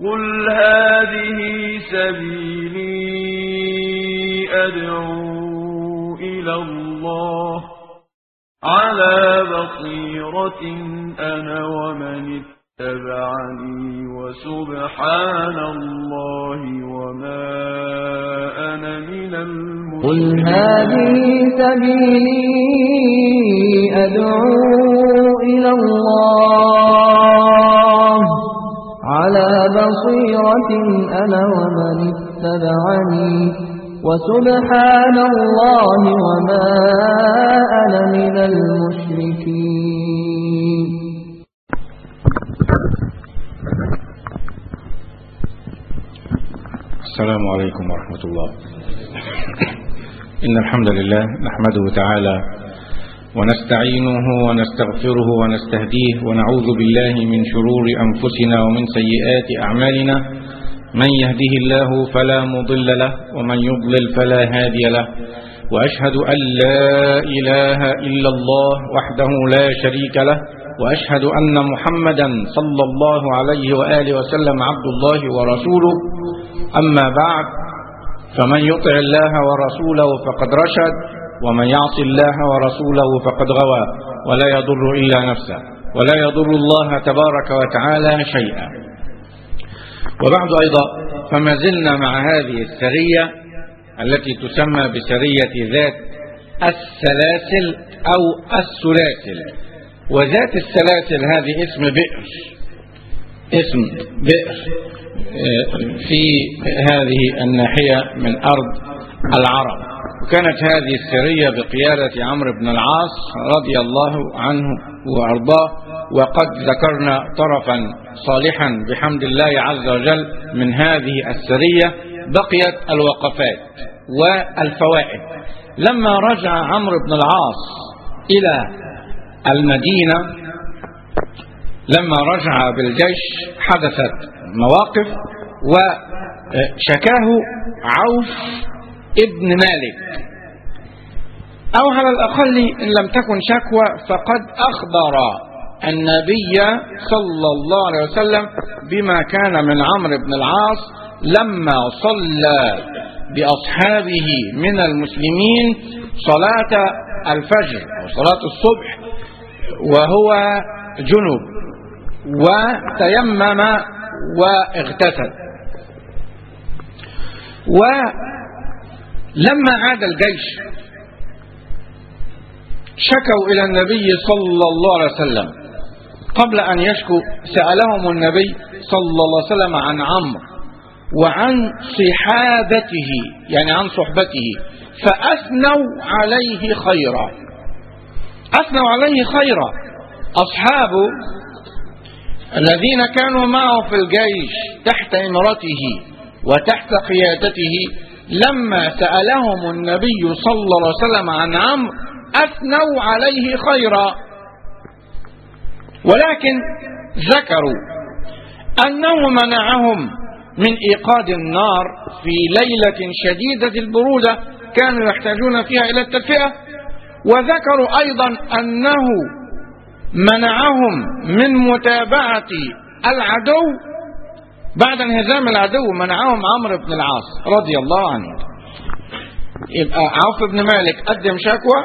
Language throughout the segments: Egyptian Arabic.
قل هذه سبيلي أدعو إلى الله على بصيرة أنا ومن اتبعني وسبحان الله وما أنا من قل المشركين هذه سبيلي أدعو إلى الله على بصيرة أنا ومن اتبعني وسبحان الله وما أنا من المشركين السلام عليكم ورحمة الله إن الحمد لله نحمده تعالى ونستعينه ونستغفره ونستهديه ونعوذ بالله من شرور أنفسنا ومن سيئات أعمالنا من يهده الله فلا مضل له ومن يضلل فلا هادي له وأشهد أن لا إله إلا الله وحده لا شريك له وأشهد أن محمدا صلى الله عليه وآله وسلم عبد الله ورسوله أما بعد فمن يطع الله ورسوله فقد رشد ومن يعص الله ورسوله فقد غوى ولا يضر إلا نفسه ولا يضر الله تبارك وتعالى شيئا وبعد أيضا فما زلنا مع هذه السرية التي تسمى بسرية ذات السلاسل أو السلاسل وذات السلاسل هذه اسم بئر اسم بئر في هذه الناحية من أرض العرب وكانت هذه السرية بقيادة عمرو بن العاص رضي الله عنه وأرضاه وقد ذكرنا طرفا صالحا بحمد الله عز وجل من هذه السرية بقيت الوقفات والفوائد لما رجع عمرو بن العاص إلى المدينة لما رجع بالجيش حدثت مواقف وشكاه عوف ابن مالك أو على الأقل إن لم تكن شكوى فقد أخبر النبي صلى الله عليه وسلم بما كان من عمرو بن العاص لما صلى بأصحابه من المسلمين صلاة الفجر أو صلاة الصبح وهو جنوب وتيمم واغتسل ولما عاد الجيش شكوا إلى النبي صلى الله عليه وسلم قبل أن يشكوا سألهم النبي صلى الله عليه وسلم عن عمرو وعن صحابته يعني عن صحبته فأثنوا عليه خيرا أثنوا عليه خيرا أصحابه الذين كانوا معه في الجيش تحت إمرته وتحت قيادته لما سألهم النبي صلى الله عليه وسلم عن عمرو أثنوا عليه خيرا ولكن ذكروا أنه منعهم من إيقاد النار في ليلة شديدة البرودة كانوا يحتاجون فيها إلى التدفئة وذكروا أيضا أنه منعهم من متابعة العدو بعد انهزام العدو منعهم عمرو بن العاص رضي الله عنه يبقى عوف بن مالك قدم شكوى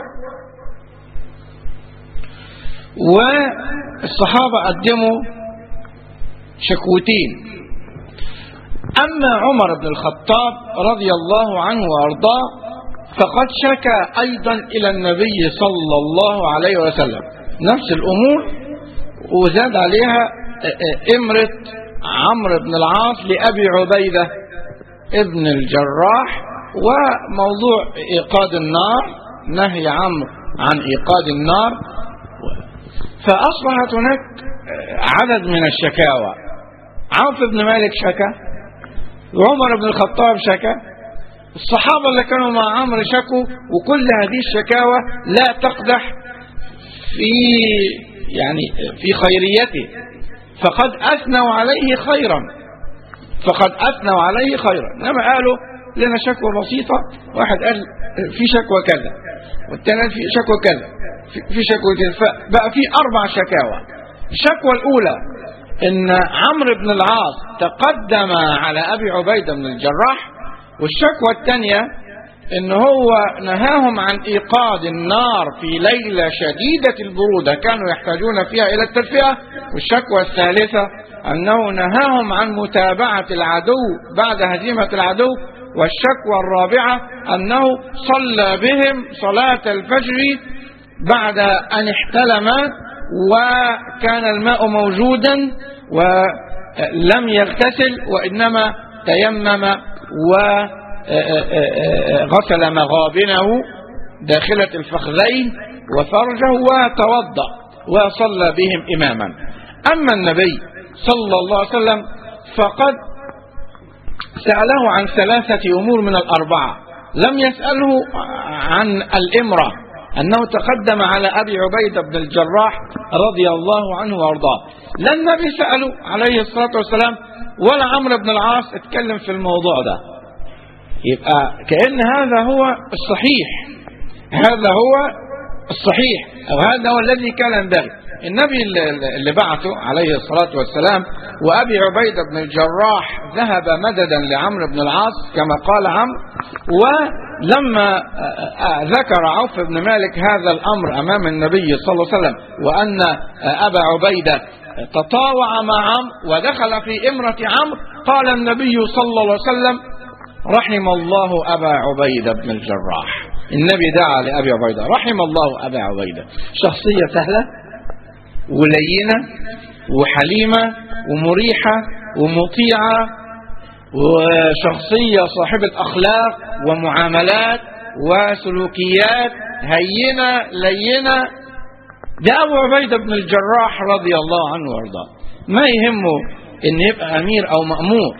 والصحابة قدموا شكوتين أما عمر بن الخطاب رضي الله عنه وأرضاه فقد شكى أيضا إلى النبي صلى الله عليه وسلم نفس الأمور وزاد عليها إمرة عمرو بن العاص لأبي عبيدة ابن الجراح وموضوع إيقاد النار نهي عمرو عن إيقاد النار فأصبحت هناك عدد من الشكاوى عوف بن مالك شكا وعمر بن الخطاب شكا الصحابة اللي كانوا مع عمرو شكوا وكل هذه الشكاوى لا تقدح في يعني في خيريته فقد أثنوا عليه خيرا فقد أثنوا عليه خيرا إنما قالوا لنا شكوى بسيطة واحد قال في شكوى كذا والثاني قال في شكوى كذا في شكوى كذا فبقى في أربع شكاوى الشكوى الأولى ان عمرو بن العاص تقدم على ابي عبيده بن الجراح والشكوى الثانيه ان هو نهاهم عن ايقاد النار في ليله شديده البروده كانوا يحتاجون فيها الى التدفئه والشكوى الثالثه انه نهاهم عن متابعه العدو بعد هزيمه العدو والشكوى الرابعه انه صلى بهم صلاه الفجر بعد ان احتلم وكان الماء موجودا ولم يغتسل وانما تيمم وغسل مغابنه داخلة الفخذين وفرجه وتوضأ وصلى بهم إماما أما النبي صلى الله عليه وسلم فقد سأله عن ثلاثة أمور من الأربعة لم يسأله عن الإمرة أنه تقدم على أبي عبيدة بن الجراح رضي الله عنه وأرضاه لا النبي سأله عليه الصلاة والسلام ولا عمرو بن العاص اتكلم في الموضوع ده يبقى كأن هذا هو الصحيح هذا هو الصحيح أو هذا هو الذي كان ينبغي النبي اللي بعثه عليه الصلاة والسلام وأبي عبيدة بن الجراح ذهب مددا لعمرو بن العاص كما قال عمرو ولما ذكر عوف بن مالك هذا الأمر أمام النبي صلى الله عليه وسلم وأن أبا عبيدة تطاوع مع عمرو ودخل في إمرة عمرو قال النبي صلى الله عليه وسلم رحم الله أبا عبيدة بن الجراح النبي دعا لأبي عبيدة رحم الله أبا عبيدة شخصية سهلة ولينة وحليمة ومريحة ومطيعة وشخصية صاحبة أخلاق ومعاملات وسلوكيات هينة لينة ده أبو عبيدة بن الجراح رضي الله عنه وارضاه ما يهمه إن يبقى أمير أو مأمور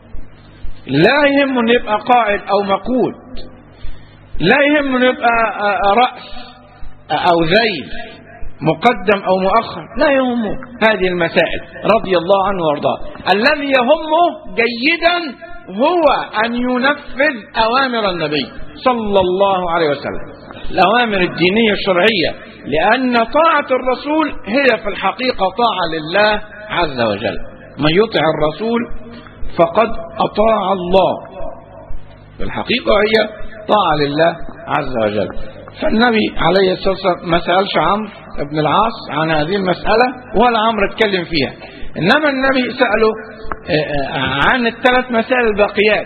لا يهمه إن يبقى قائد أو مقود لا يهمه إن يبقى رأس أو ذيل مقدم أو مؤخر لا يهمه هذه المسائل رضي الله عنه وارضاه الذي يهمه جيدا هو أن ينفذ أوامر النبي صلى الله عليه وسلم الأوامر الدينية الشرعية لأن طاعة الرسول هي في الحقيقة طاعة لله عز وجل من يطع الرسول فقد أطاع الله في الحقيقة هي طاعة لله عز وجل فالنبي عليه الصلاة والسلام ما سألش عمرو بن العاص عن هذه المسألة ولا عمرو اتكلم فيها إنما النبي سأله عن الثلاث مسائل الباقيات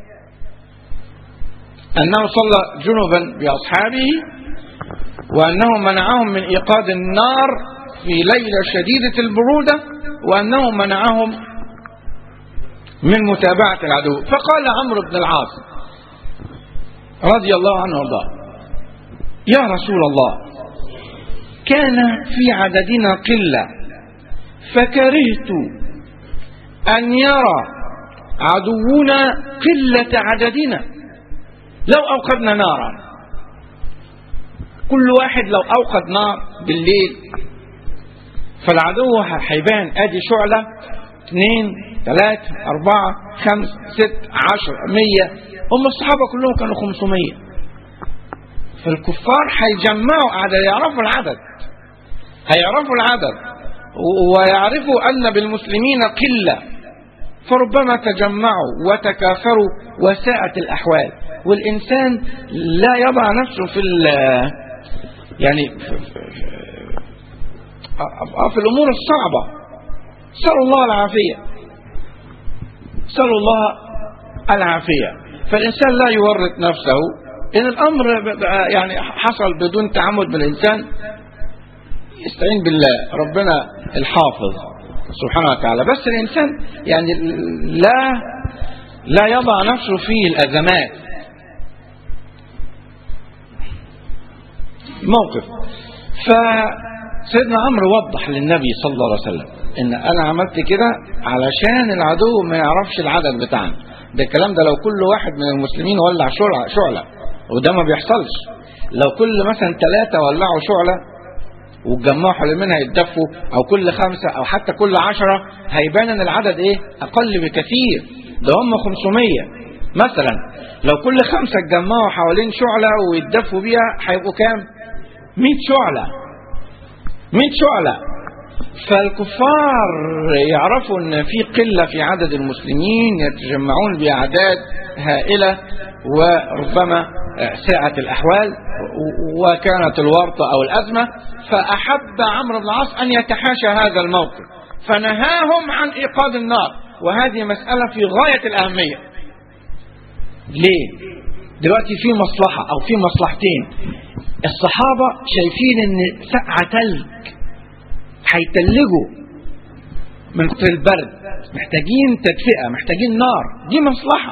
أنه صلى جنبا بأصحابه وأنه منعهم من إيقاد النار في ليلة شديدة البرودة وأنه منعهم من متابعة العدو فقال عمرو بن العاص رضي الله عنه وارضاه يا رسول الله كان في عددنا قلة فكرهت أن يرى عدونا قلة عددنا لو أوقدنا نارا كل واحد لو أوقد نار بالليل فالعدو هيبان ادي شعلة اثنين ثلاثة أربعة خمس ست عشر مية هم الصحابة كلهم كانوا خمسمية فالكفار هيجمعوا أعداد يعرفوا العدد هيعرفوا العدد ويعرفوا أن بالمسلمين قلة فربما تجمعوا وتكاثروا وساءت الأحوال والإنسان لا يضع نفسه في يعني في, في الأمور الصعبة سأل الله العافية سأل الله العافية فالإنسان لا يورط نفسه إن الأمر يعني حصل بدون تعمد من الإنسان يستعين بالله ربنا الحافظ سبحانه وتعالى بس الإنسان يعني لا لا يضع نفسه في الأزمات موقف فسيدنا عمرو وضح للنبي صلى الله عليه وسلم ان انا عملت كده علشان العدو ما يعرفش العدد بتاعنا ده الكلام ده لو كل واحد من المسلمين ولع شعلة, شعلة وده ما بيحصلش لو كل مثلا ثلاثة ولعوا شعلة واتجمعوا حوالين منها يتدفوا او كل خمسة او حتى كل عشرة هيبان ان العدد ايه اقل بكثير ده هم 500 مثلا لو كل خمسة اتجمعوا حوالين شعلة ويتدفوا بيها هيبقوا كام 100 شعلة 100 شعلة فالكفار يعرفوا ان في قله في عدد المسلمين يتجمعون باعداد هائله وربما ساعة الأحوال وكانت الورطة أو الأزمة فأحب عمرو بن العاص أن يتحاشى هذا الموقف فنهاهم عن إيقاد النار وهذه مسألة في غاية الأهمية ليه؟ دلوقتي في مصلحة أو في مصلحتين الصحابة شايفين إن سقعة تلج هيتلجوا من في البرد محتاجين تدفئة محتاجين نار دي مصلحة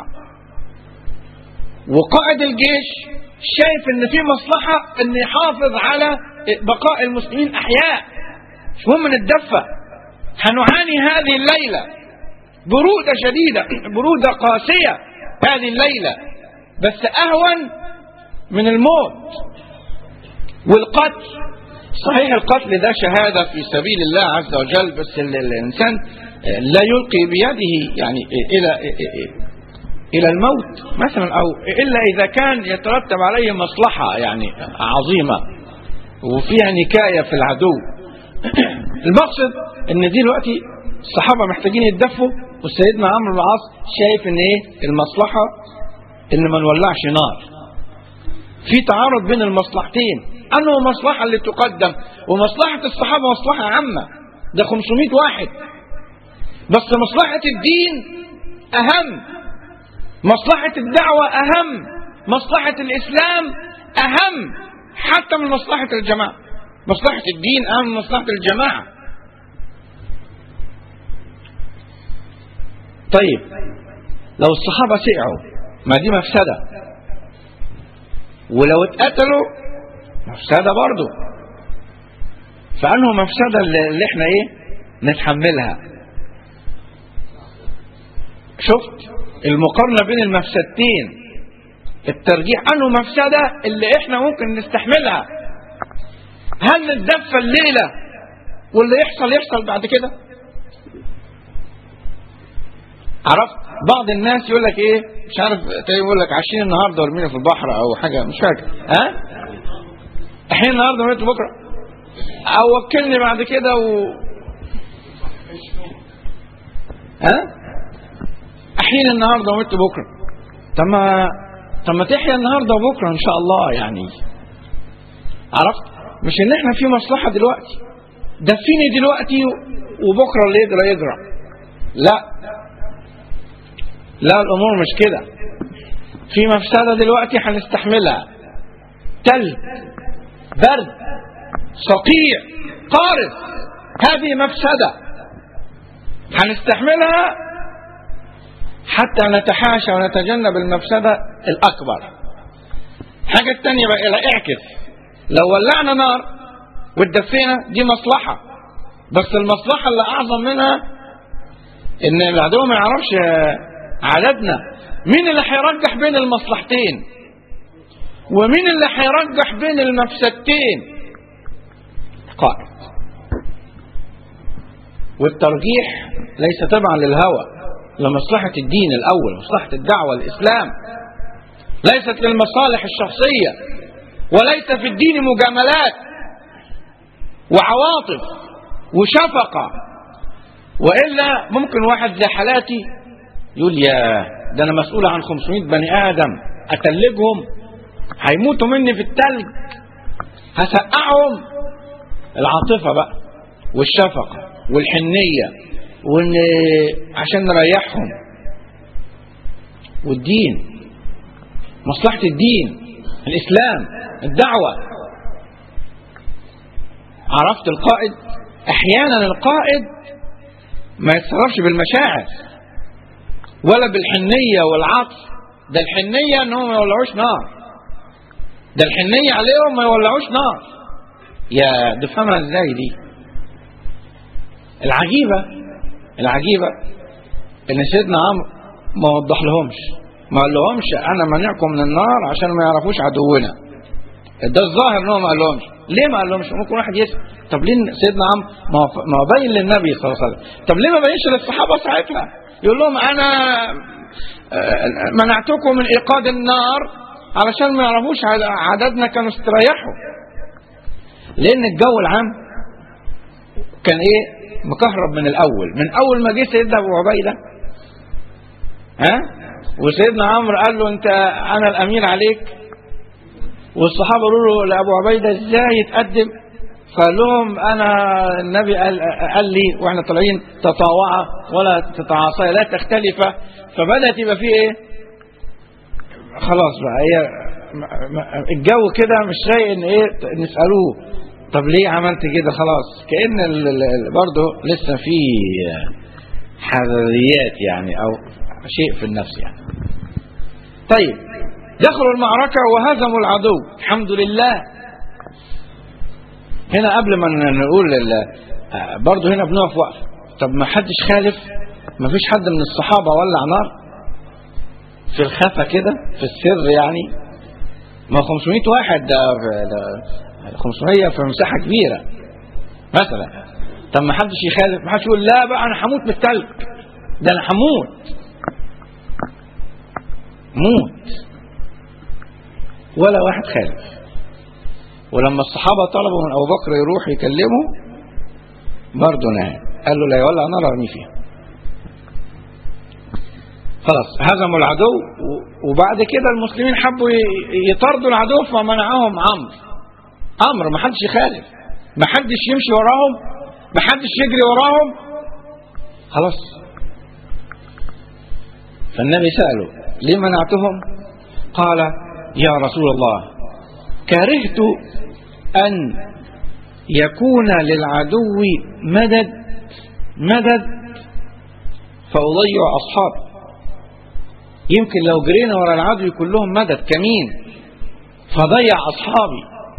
وقائد الجيش شايف ان في مصلحة ان يحافظ على بقاء المسلمين احياء مش مهم نتدفى هنعاني هذه الليلة برودة شديدة برودة قاسية هذه الليلة بس اهون من الموت والقتل صحيح القتل ده شهادة في سبيل الله عز وجل بس الإنسان لا يلقي بيده يعني إلى إلى الموت مثلا أو إلا إذا كان يترتب عليه مصلحة يعني عظيمة وفيها نكاية في العدو المقصد إن دي دلوقتي الصحابة محتاجين يتدفوا وسيدنا عمرو بن العاص شايف إن إيه المصلحة إن ما نولعش نار في تعارض بين المصلحتين أنه مصلحة اللي تقدم ومصلحة الصحابة مصلحة عامة ده 500 واحد بس مصلحة الدين أهم مصلحة الدعوة أهم مصلحة الإسلام أهم حتى من مصلحة الجماعة مصلحة الدين أهم من مصلحة الجماعة طيب لو الصحابة سعوا ما دي مفسدة ولو اتقتلوا مفسدة برضو فأنه مفسدة اللي احنا ايه نتحملها شفت المقارنة بين المفسدتين الترجيح أنه مفسدة اللي احنا ممكن نستحملها هل نتدفى الليلة واللي يحصل يحصل بعد كده عرفت بعض الناس يقول لك ايه مش عارف يقول لك عايشين النهارده ورمينا في البحر او حاجه مش فاكر ها احنا النهارده ورمينا بكره او وكلني بعد كده و ها احيينا النهارده ومت بكره طب ما طب ما تحيا النهارده وبكره ان شاء الله يعني عرفت مش ان احنا في مصلحه دلوقتي دفيني دلوقتي وبكره اللي يجرى يجرى لا لا الامور مش كده في مفسده دلوقتي هنستحملها تلج برد صقيع قارس هذه مفسده هنستحملها حتى نتحاشى ونتجنب المفسده الاكبر حاجه الثانيه بقى لا اعكس لو ولعنا نار واتدفينا دي مصلحه بس المصلحه اللي اعظم منها ان العدو ما يعرفش عددنا مين اللي هيرجح بين المصلحتين ومين اللي هيرجح بين المفسدتين قائد والترجيح ليس تبعا للهوى لمصلحة الدين الأول مصلحة الدعوة الإسلام ليست للمصالح الشخصية وليس في الدين مجاملات وعواطف وشفقة وإلا ممكن واحد زي حالاتي يقول يا ده أنا مسؤول عن 500 بني آدم أتلجهم هيموتوا مني في التلج هسقعهم العاطفة بقى والشفقة والحنية وإن عشان نريحهم والدين مصلحة الدين الإسلام الدعوة عرفت القائد أحيانا القائد ما يتصرفش بالمشاعر ولا بالحنية والعطف ده الحنية انهم ما يولعوش نار ده الحنية عليهم ما يولعوش نار يا تفهمها ازاي دي العجيبة العجيبة ان سيدنا عمرو ما وضح لهمش ما قال لهمش انا مانعكم من النار عشان ما يعرفوش عدونا ده الظاهر ان هو ما قال لهمش ليه ما قال لهمش ممكن واحد يسال طب ليه سيدنا عمرو ما ما بين للنبي صلى الله عليه وسلم طب ليه ما بينش للصحابه ساعتها يقول لهم انا منعتكم من ايقاد النار علشان ما يعرفوش عددنا كانوا استريحوا لان الجو العام كان ايه مكهرب من الاول من اول ما جه سيدنا ابو عبيده ها وسيدنا عمرو قال له انت انا الامير عليك والصحابه قالوا له لابو عبيده ازاي يتقدم فقال لهم انا النبي قال, قال لي واحنا طالعين تطاوعا ولا تتعاصيا لا تختلفا فبدات يبقى فيه ايه خلاص بقى هي م- م- الجو كده مش رايق ان ايه نسالوه طب ليه عملت كده خلاص كان ال- ال- ال- برضه لسه في حذريات يعني او شيء في النفس يعني طيب دخلوا المعركه وهزموا العدو الحمد لله هنا قبل ما نقول ال- برضه هنا بنقف وقف طب ما حدش خالف ما فيش حد من الصحابه ولع نار في الخفا كده في السر يعني ما 500 واحد ده, ده 500 في مساحه كبيره مثلا طب ما حدش يخالف ما حدش يقول لا بقى انا هموت من التلج ده انا هموت موت ولا واحد خالف ولما الصحابه طلبوا من ابو بكر يروح يكلمه برضه نهى قال له لا يولع نار ارمي فيها خلاص هزموا العدو و- وبعد كده المسلمين حبوا ي- يطردوا العدو فمنعهم عمرو امر ما حدش يخالف ما حدش يمشي وراهم ما حدش يجري وراهم خلاص فالنبي سأله ليه منعتهم قال يا رسول الله كرهت أن يكون للعدو مدد مدد فأضيع أصحابي يمكن لو جرينا ورا العدو يكون لهم مدد كمين فضيع أصحابي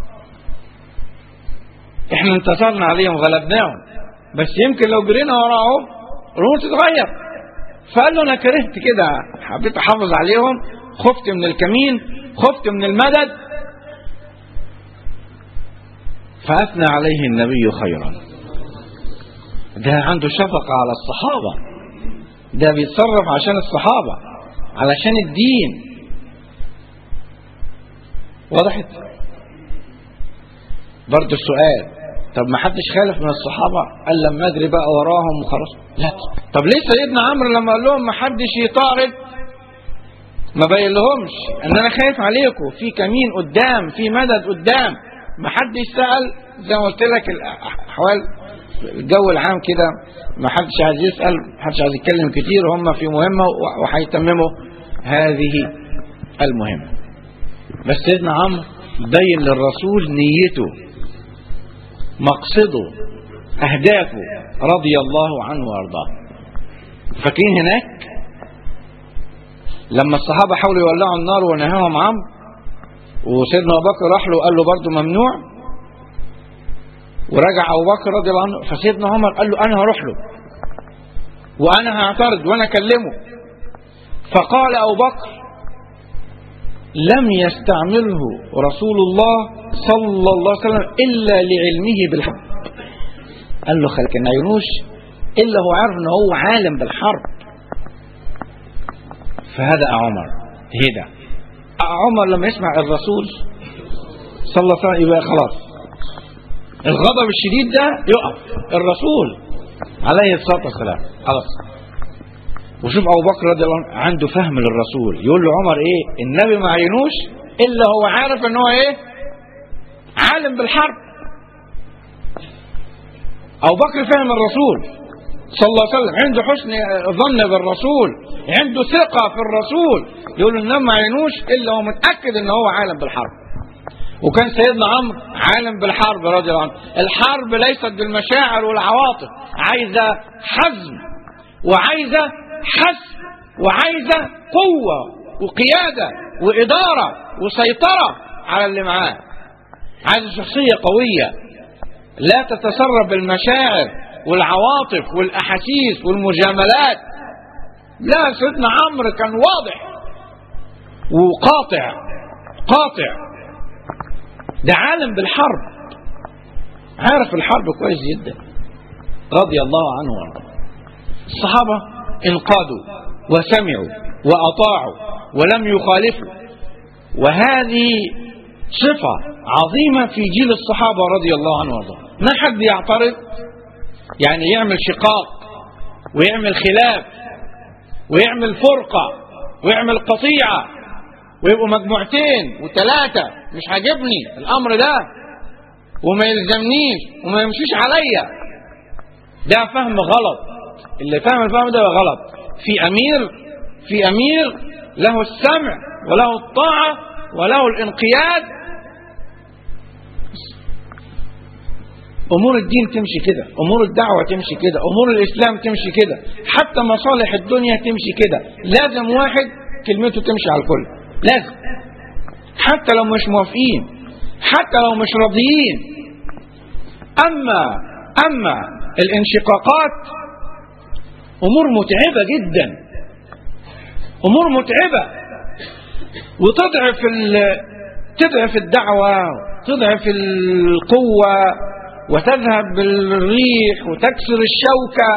احنا انتصرنا عليهم غلبناهم بس يمكن لو جرينا وراهم الامور تتغير فقال له انا كرهت كده حبيت احافظ عليهم خفت من الكمين خفت من المدد فاثنى عليه النبي خيرا ده عنده شفقه على الصحابه ده بيتصرف عشان الصحابه علشان الدين وضحت برضه السؤال طب ما حدش خالف من الصحابة قال لما اجري بقى وراهم وخلاص لا طب ليه سيدنا عمرو لما قال لهم ما حدش يطارد ما بين لهمش ان انا خايف عليكم في كمين قدام في مدد قدام ما حدش سأل زي ما قلت لك الاحوال الجو العام كده ما حدش عايز يسأل ما حدش عايز يتكلم كتير هم في مهمة وهيتمموا هذه المهمة بس سيدنا عمرو بين للرسول نيته مقصده أهدافه رضي الله عنه وأرضاه فاكرين هناك لما الصحابة حاولوا يولعوا النار ونهاهم عمرو وسيدنا أبو بكر راح له قال له برضه ممنوع ورجع أبو بكر رضي الله عنه فسيدنا عمر قال له أنا هروح له وأنا هعترض وأنا أكلمه فقال أبو بكر لم يستعمله رسول الله صلى الله عليه وسلم إلا لعلمه بالحرب قال له خلك عينوش إلا هو عارف أنه هو عالم بالحرب فهذا عمر هدى عمر لما يسمع الرسول صلى الله عليه وسلم يبقى خلاص الغضب الشديد ده يقف الرسول عليه الصلاة والسلام خلاص وشوف ابو بكر رضي الله عنه عنده فهم للرسول يقول له عمر ايه النبي ما عينوش الا هو عارف ان هو ايه عالم بالحرب ابو بكر فهم الرسول صلى الله عليه وسلم عنده حسن ظن بالرسول عنده ثقة في الرسول يقول له النبي ما عينوش الا هو متأكد ان هو عالم بالحرب وكان سيدنا عمرو عالم بالحرب رضي الله عنه الحرب ليست بالمشاعر والعواطف عايزة حزم وعايزة حس وعايزة قوة وقيادة وإدارة وسيطرة على اللي معاه عايزة شخصية قوية لا تتسرب بالمشاعر والعواطف والأحاسيس والمجاملات لا سيدنا عمرو كان واضح وقاطع قاطع ده عالم بالحرب عارف الحرب كويس جدا رضي الله عنه وارضاه الصحابة انقادوا وسمعوا وأطاعوا ولم يخالفوا وهذه صفة عظيمة في جيل الصحابة رضي الله عنهم وارضاهم ما حد يعترض يعني يعمل شقاق ويعمل خلاف ويعمل فرقة ويعمل قطيعة ويبقوا مجموعتين وثلاثة مش عاجبني الأمر ده وما يلزمنيش وما يمشيش عليا ده فهم غلط اللي فاهم الفهم ده غلط في أمير في أمير له السمع وله الطاعة وله الانقياد امور الدين تمشي كده امور الدعوه تمشي كده امور الاسلام تمشي كده حتى مصالح الدنيا تمشي كده لازم واحد كلمته تمشي على الكل لازم حتى لو مش موافقين حتى لو مش راضيين اما اما الانشقاقات امور متعبه جدا امور متعبه وتضعف تضعف الدعوه تضعف القوه وتذهب بالريح وتكسر الشوكة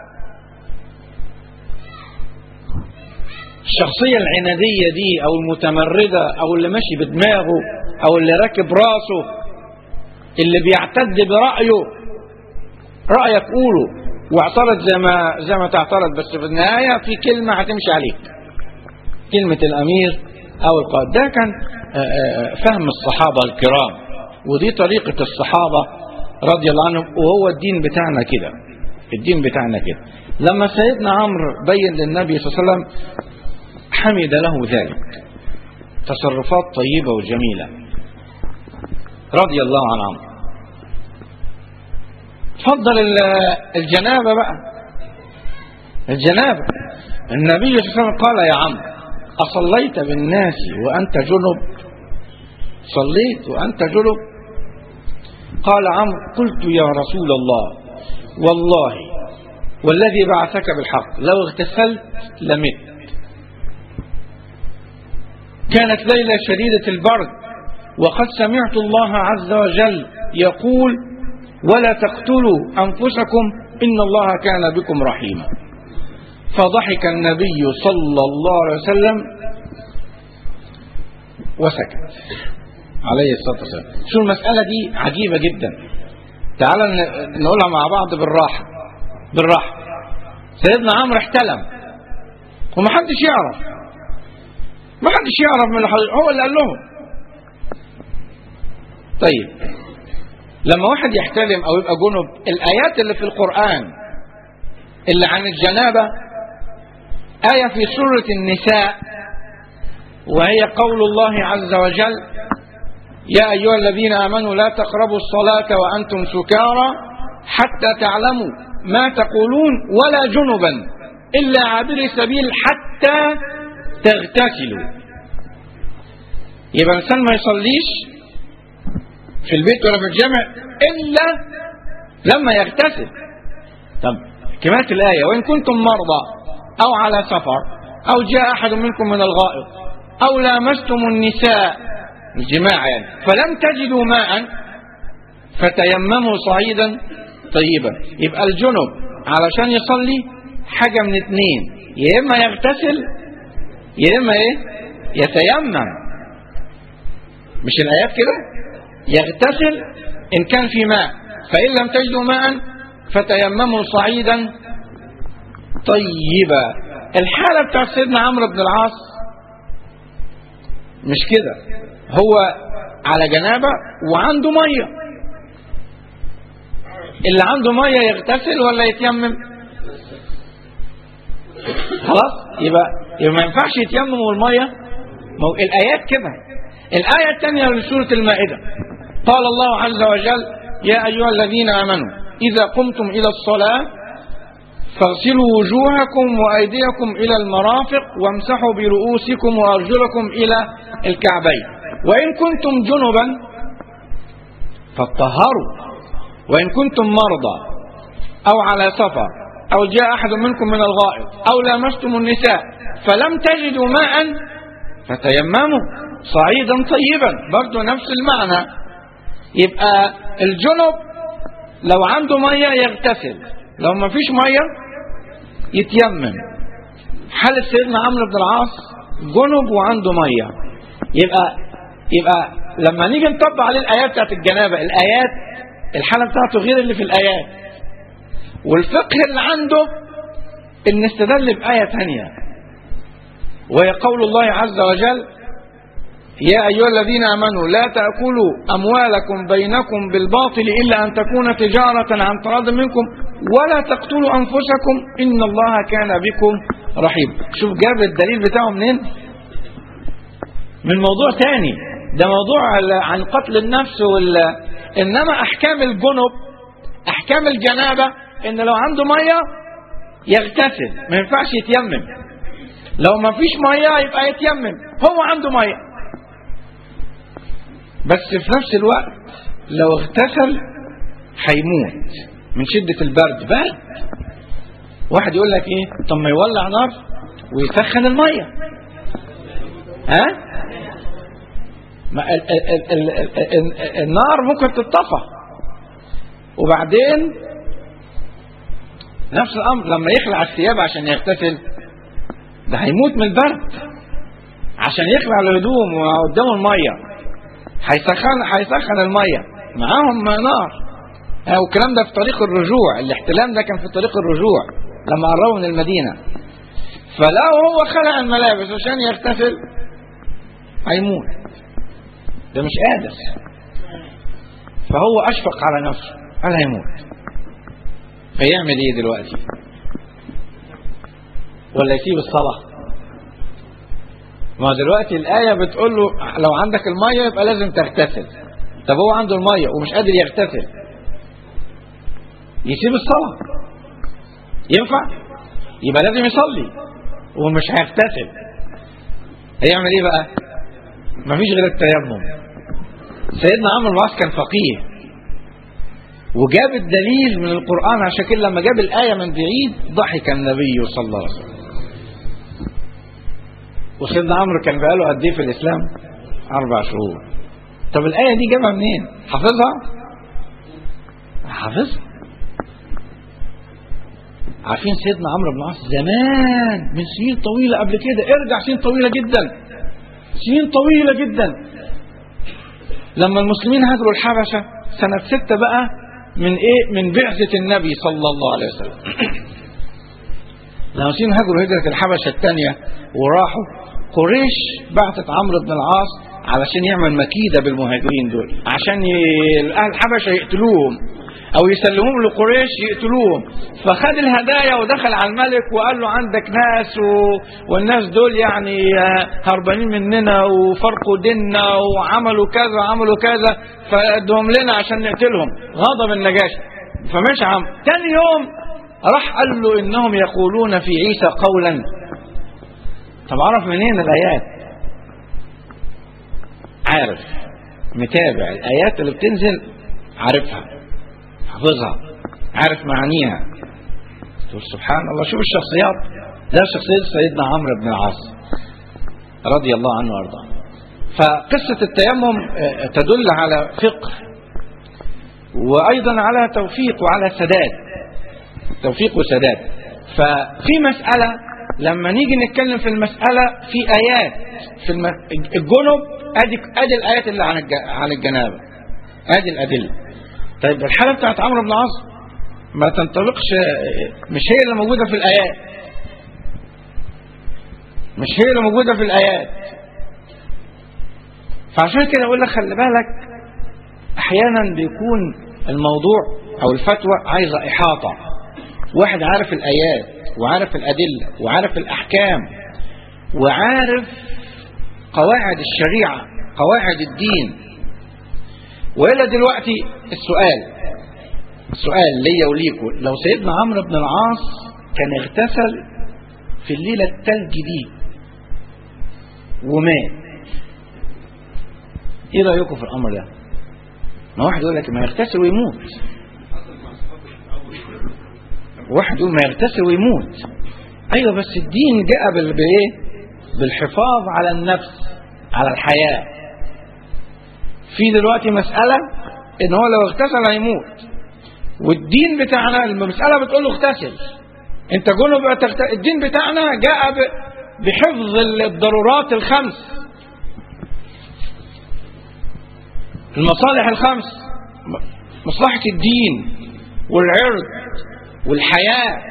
الشخصية العنادية دي أو المتمردة أو اللي ماشي بدماغه أو اللي راكب راسه اللي بيعتد برأيه رأيك قوله واعترض زي ما زي ما تعترض بس في النهاية في كلمة هتمشي عليك كلمة الأمير أو القائد ده كان فهم الصحابة الكرام ودي طريقة الصحابة رضي الله عنهم وهو الدين بتاعنا كده الدين بتاعنا كده لما سيدنا عمرو بين للنبي صلى الله عليه وسلم حمد له ذلك تصرفات طيبة وجميلة رضي الله عن عمرو فضل الجنابة بقى الجنابة النبي صلى الله عليه وسلم قال يا عمرو أصليت بالناس وأنت جنب صليت وأنت جنب قال عمرو قلت يا رسول الله والله والذي بعثك بالحق لو اغتسلت لمت كانت ليلة شديدة البرد وقد سمعت الله عز وجل يقول ولا تقتلوا أنفسكم إن الله كان بكم رحيما فضحك النبي صلى الله عليه وسلم وسكت عليه الصلاة والسلام شو المسألة دي عجيبة جدا تعال نقولها مع بعض بالراحة بالراحة سيدنا عمرو احتلم ومحدش يعرف محدش يعرف من الحضير هو اللي قال لهم طيب لما واحد يحتلم او يبقى جنب الايات اللي في القرآن اللي عن الجنابة آية في سورة النساء وهي قول الله عز وجل يا أيها الذين آمنوا لا تقربوا الصلاة وأنتم سكارى حتى تعلموا ما تقولون ولا جنبا إلا عابر سبيل حتى تغتسلوا يبقى الإنسان ما يصليش في البيت ولا في الجامع إلا لما يغتسل طب كمالة الآية وإن كنتم مرضى أو على سفر أو جاء أحد منكم من الغائط أو لامستم النساء الجماع يعني فلم تجدوا ماء فتيمموا صعيدا طيبا يبقى الجنب علشان يصلي حاجة من اتنين يا إما يغتسل يا إما إيه يتيمم مش الآيات كده يغتسل إن كان في ماء فإن لم تجدوا ماء فتيمموا صعيدا طيبا الحالة بتاع سيدنا عمرو بن العاص مش كده هو على جنابة وعنده مية اللي عنده مية يغتسل ولا يتيمم خلاص يبقى يبقى ما ينفعش يتيمم والمية ما هو الآيات كده الآية الثانية من سورة المائدة قال الله عز وجل يا أيها الذين آمنوا إذا قمتم إلى الصلاة فاغسلوا وجوهكم وأيديكم إلى المرافق وامسحوا برؤوسكم وأرجلكم إلى الكعبين وإن كنتم جنبا فاطهروا وإن كنتم مرضى أو على سفر أو جاء أحد منكم من الغائط أو لامستم النساء فلم تجدوا ماء فتيمموا صعيدا طيبا برضو نفس المعنى يبقى الجنب لو عنده مية يغتسل لو ما فيش مية يتيمم حالة سيدنا عمرو بن العاص جنب وعنده مية يبقى يبقى لما نيجي نطبق عليه الآيات بتاعت الجنابة الآيات الحالة بتاعته غير اللي في الآيات والفقه اللي عنده ان استدل بآية ثانية وهي قول الله عز وجل يا أيها الذين آمنوا لا تأكلوا أموالكم بينكم بالباطل إلا أن تكون تجارة عن تراض منكم ولا تقتلوا أنفسكم إن الله كان بكم رحيم شوف جاب الدليل بتاعه منين من موضوع تاني ده موضوع ال- عن قتل النفس وال... إنما أحكام الجنب أحكام الجنابة إن لو عنده مية يغتسل ما ينفعش يتيمم لو ما فيش مية يبقى يتيمم هو عنده مية بس في نفس الوقت لو اغتسل هيموت من شدة البرد برد واحد يقول لك ايه طب ما يولع نار ويسخن المية ها ما ال ال ال ال ال ال النار ممكن تتطفى وبعدين نفس الامر لما يخلع الثياب عشان يغتسل ده هيموت من البرد عشان يخلع الهدوم وقدامه الميه هيسخن هيسخن الميه معاهم نار آه، والكلام ده في طريق الرجوع الاحتلام ده كان في طريق الرجوع لما قربوا من المدينه فلو هو خلع الملابس عشان يغتسل هيموت ده مش قادر فهو اشفق على نفسه قال هيموت فيعمل ايه دلوقتي ولا يسيب الصلاه ما دلوقتي الآية بتقول له لو عندك المية يبقى لازم تغتسل طب هو عنده المية ومش قادر يغتسل يسيب الصلاة ينفع يبقى لازم يصلي ومش هيغتسل هيعمل ايه بقى مفيش غير التيمم سيدنا عمرو بن العاص كان فقيه وجاب الدليل من القرآن عشان كده لما جاب الآية من بعيد ضحك النبي صلى الله عليه وسلم وسيدنا عمرو كان بقاله قد ايه في الاسلام؟ اربع شهور. طب الايه دي جابها منين؟ حافظها؟ حافظها. عارفين سيدنا عمرو بن العاص زمان من سنين طويله قبل كده ارجع سنين طويله جدا. سنين طويله جدا. لما المسلمين هاجروا الحبشه سنه سته بقى من ايه؟ من بعثه النبي صلى الله عليه وسلم. لما المسلمين هاجروا هجره الحبشه الثانيه وراحوا قريش بعثت عمرو بن العاص علشان يعمل مكيدة بالمهاجرين دول عشان ي... أهل الحبشة يقتلوهم أو يسلموهم لقريش يقتلوهم فخد الهدايا ودخل على الملك وقال له عندك ناس و... والناس دول يعني هربانين مننا وفرقوا ديننا وعملوا كذا وعملوا كذا فادهم لنا عشان نقتلهم غضب النجاشي فمش عم تاني يوم راح قال له انهم يقولون في عيسى قولا طب عرف منين الايات عارف متابع الايات اللي بتنزل عارفها حافظها عارف معانيها تقول سبحان الله شوف الشخصيات ده شخصية سيدنا عمرو بن العاص رضي الله عنه وارضاه فقصة التيمم آه، تدل على فقه وأيضا على توفيق وعلى سداد توفيق وسداد ففي مسألة لما نيجي نتكلم في المسألة في آيات في الم... الجنب ادي ادي الآيات اللي عن الج... عن الجنابة ادي الأدلة طيب الحالة بتاعت عمرو بن العاص ما تنطبقش مش هي اللي موجودة في الآيات مش هي اللي موجودة في الآيات فعشان كده أقول لك خلي بالك أحيانا بيكون الموضوع أو الفتوى عايزة إحاطة واحد عارف الآيات وعارف الأدلة وعارف الأحكام وعارف قواعد الشريعة قواعد الدين وإلا دلوقتي السؤال السؤال ليا وليكم لو سيدنا عمرو بن العاص كان اغتسل في الليلة التلج دي ومات ايه رأيكم في الأمر ده ما واحد يقول لك ما يغتسل ويموت واحد يقول ما يغتسل ويموت ايوه بس الدين جاء بال- بايه بالحفاظ على النفس على الحياه في دلوقتي مساله ان هو لو اغتسل هيموت والدين بتاعنا المساله بتقول له اغتسل انت جنب تغت- الدين بتاعنا جاء ب- بحفظ الضرورات الخمس المصالح الخمس مصلحه الدين والعرض والحياة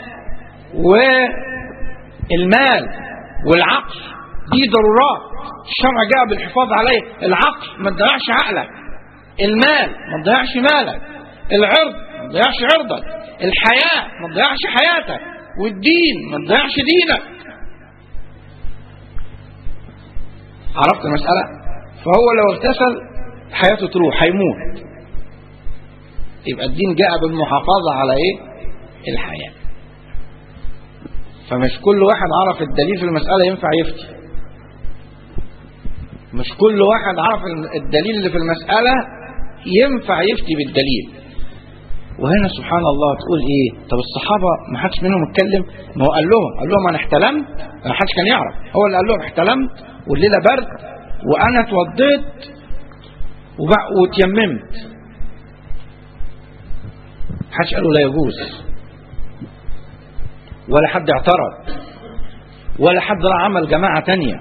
والمال والعقل دي ضرورات الشرع جاء بالحفاظ عليه العقل ما تضيعش عقلك المال ما تضيعش مالك العرض ما تضيعش عرضك الحياة ما تضيعش حياتك والدين ما تضيعش دينك عرفت المسألة فهو لو اغتسل حياته تروح هيموت يبقى الدين جاء بالمحافظة على ايه الحياة فمش كل واحد عرف الدليل في المسألة ينفع يفتي مش كل واحد عرف الدليل اللي في المسألة ينفع يفتي بالدليل وهنا سبحان الله تقول ايه طب الصحابة ما حدش منهم اتكلم ما هو قال لهم قال لهم انا احتلمت ما حدش كان يعرف هو اللي قال لهم احتلمت والليلة برد وانا اتوضيت وبع- واتيممت حدش قالوا لا يجوز ولا حد اعترض ولا حد راح عمل جماعة تانية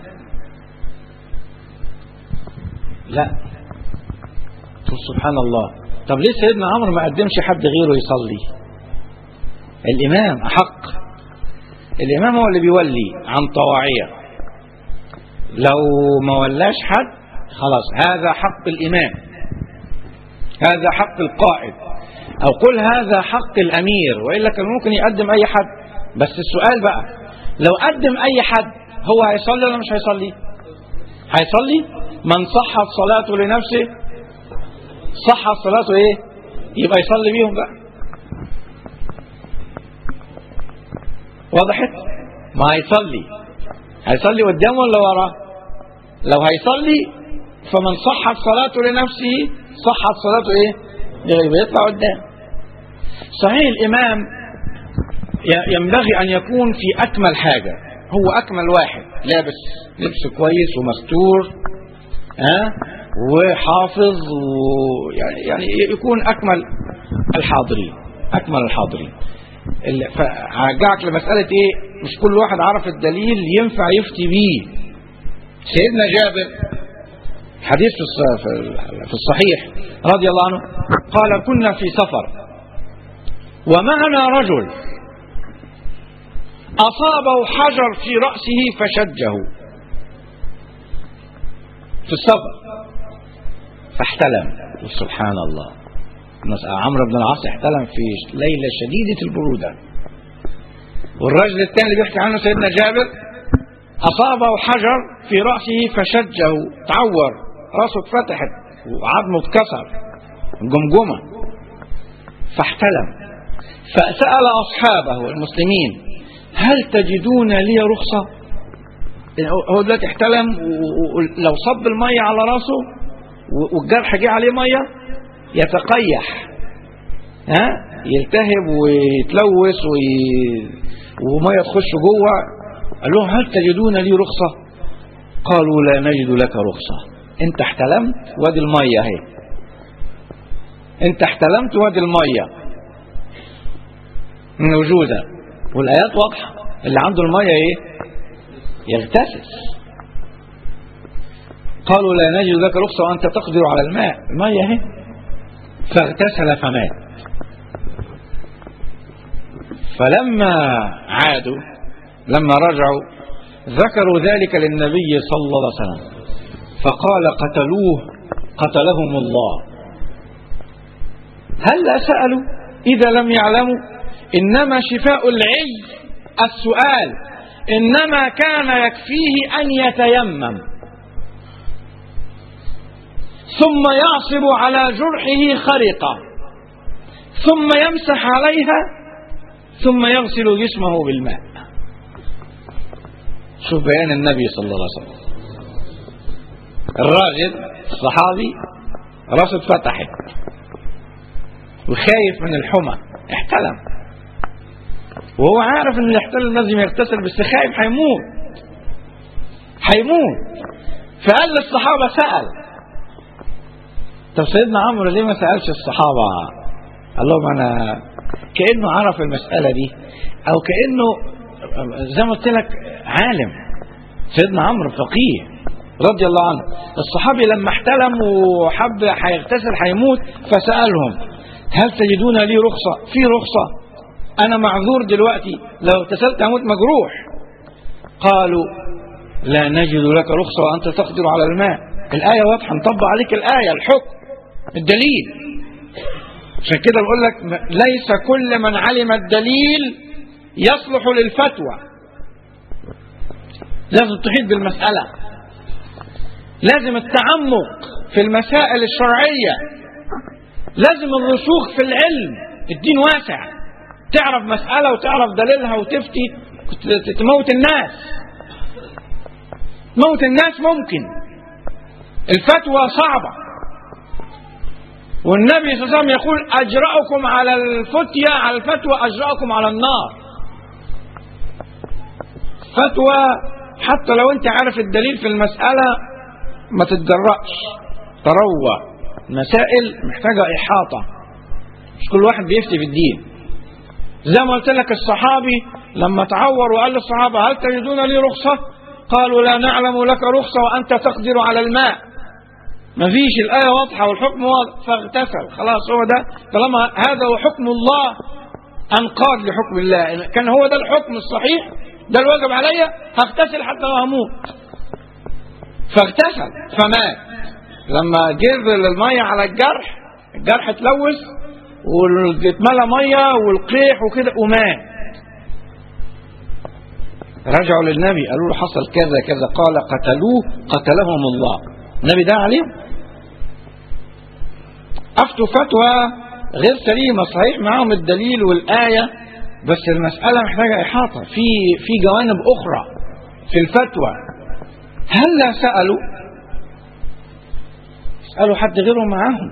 لا تقول سبحان الله طب ليه سيدنا عمرو ما قدمش حد غيره يصلي الإمام أحق الإمام هو اللي بيولي عن طواعية لو ما ولاش حد خلاص هذا حق الإمام هذا حق القائد أو قل هذا حق الأمير وإلا كان ممكن يقدم أي حد بس السؤال بقى لو قدم أي حد هو هيصلي ولا مش هيصلي هيصلي من صحت صلاته لنفسه صحت صلاته ايه يبقى يصلي بيهم بقى وضحت ما هيصلي هيصلي قدامه ولا وراه لو هيصلي فمن صحت صلاته لنفسه صحت صلاته ايه يبقى يطلع قدام صحيح الامام ي- ينبغي ان يكون في اكمل حاجه هو اكمل واحد لابس لبس كويس ومستور ها وحافظ ويعني يعني يكون اكمل الحاضرين اكمل الحاضرين ال- فهرجعك لمساله ايه مش كل واحد عرف الدليل ينفع يفتي بيه سيدنا جابر حديث في الص- في- في الصحيح رضي الله عنه قال كنا في سفر ومعنا رجل أصابه حجر في رأسه فشجه في السفر فاحتلم سبحان الله نسأل عمرو بن العاص احتلم في ليلة شديدة البرودة والرجل الثاني اللي بيحكي عنه سيدنا جابر أصابه حجر في رأسه فشجه تعور رأسه اتفتحت وعظمه اتكسر جمجمة فاحتلم فسأل أصحابه المسلمين هل تجدون لي رخصة هو دلوقتي احتلم ولو صب المية على راسه و- والجرح جه عليه مية يتقيح ها يلتهب ويتلوث وي... ومية تخش جوه قال لهم هل تجدون لي رخصة قالوا لا نجد لك رخصة انت احتلمت وادي المية اهي انت احتلمت وادي المية من وجودك والآيات واضحة اللي عنده المية ايه يغتسل قالوا لا نجد لك رخصة وأنت تقدر على الماء المية اهي فاغتسل فمات فلما عادوا لما رجعوا ذكروا ذلك للنبي صلى الله عليه وسلم فقال قتلوه قتلهم الله هل سألوا إذا لم يعلموا إنما شفاء العي السؤال إنما كان يكفيه أن يتيمم ثم يعصب على جرحه خرقة ثم يمسح عليها ثم يغسل جسمه بالماء شوف بيان النبي صلى الله عليه وسلم الراجل الصحابي راسه اتفتحت وخايف من الحمى احتلم وهو عارف ان اللي احتلم لازم يغتسل بس خايف هيموت هيموت فقال للصحابة سأل طب سيدنا عمرو ليه ما سألش الصحابة قال لهم أنا كأنه عرف المسألة دي أو كأنه زي ما قلت لك عالم سيدنا عمرو فقيه رضي الله عنه الصحابي لما احتلم وحب هيغتسل هيموت فسألهم هل تجدون لي رخصة في رخصة أنا معذور دلوقتي لو اغتسلت هموت مجروح قالوا لا نجد لك رخصة وأنت تقدر على الماء الآية واضحة نطبق عليك الآية الحكم الدليل عشان كده بقول لك ليس كل من علم الدليل يصلح للفتوى لازم تحيط بالمسألة لازم التعمق في المسائل الشرعية لازم الرسوخ في العلم الدين واسع تعرف مسألة وتعرف دليلها وتفتي تموت الناس موت الناس ممكن الفتوى صعبة والنبي صلى الله عليه وسلم يقول أجرأكم على الفتية على الفتوى أجرأكم على النار فتوى حتى لو انت عارف الدليل في المسألة ما تتجرأش تروى مسائل محتاجة إحاطة مش كل واحد بيفتي في الدين زي ما قلت لك الصحابي لما تعور وقال للصحابة هل تجدون لي رخصة قالوا لا نعلم لك رخصة وأنت تقدر على الماء ما فيش الآية واضحة والحكم واضح فاغتسل خلاص هو ده طالما هذا هو حكم الله أنقاد لحكم الله كان هو ده الحكم الصحيح ده الواجب عليا هغتسل حتى لو هموت فاغتسل فمات لما جرل المية على الجرح الجرح اتلوث واتملى مية والقيح وكده ومات رجعوا للنبي قالوا له حصل كذا كذا قال قتلوه قتلهم الله النبي ده عليهم أفتوا فتوى غير سليمة صحيح معاهم الدليل والآية بس المسألة محتاجة إحاطة في في جوانب أخرى في الفتوى هل لا سألوا اسألوا حد غيرهم معاهم